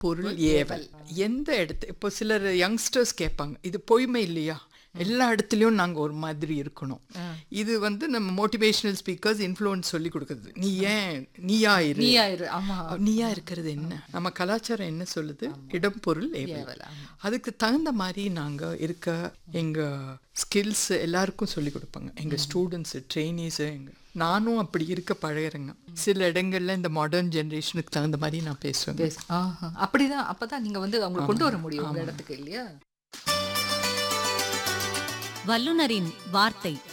பொருள் ஏவல் எந்த இடத்து இப்போ சிலர் யங்ஸ்டர்ஸ் கேட்பாங்க இது பொய்மை இல்லையா எல்லா இடத்துலையும் நாங்கள் ஒரு மாதிரி இருக்கணும் இது வந்து நம்ம மோட்டிவேஷனல் ஸ்பீக்கர்ஸ் இன்ஃப்ளூயன்ஸ் சொல்லி கொடுக்குறது நீ ஏன் நீயா இரு நீயாயிரு ஆமா நீயா இருக்கிறது என்ன நம்ம கலாச்சாரம் என்ன சொல்லுது இடம் பொருள் ஏவல் ஏவல், ஆமா. அதுக்கு தகுந்த மாதிரி நாங்க இருக்க எங்க ஸ்கில்ஸ் எல்லாருக்கும் சொல்லி கொடுப்பாங்க எங்க ஸ்டூடெண்ட்ஸ் ட்ரெயினிஸ் எங்க நானும் அப்படி இருக்க பழகுறேங்க சில இடங்கள்ல இந்த மாடர்ன் ஜெனரேஷனுக்கு தகுந்த மாதிரி நான் பேசுவேன் பேச- ஆஹா. அப்படிதான் அப்பதான் நீங்க வந்து அவங்களை கொண்டு வர முடியும் உங்க இடத்துக்கு இல்லையா வல்லுனரின் வார்த்தை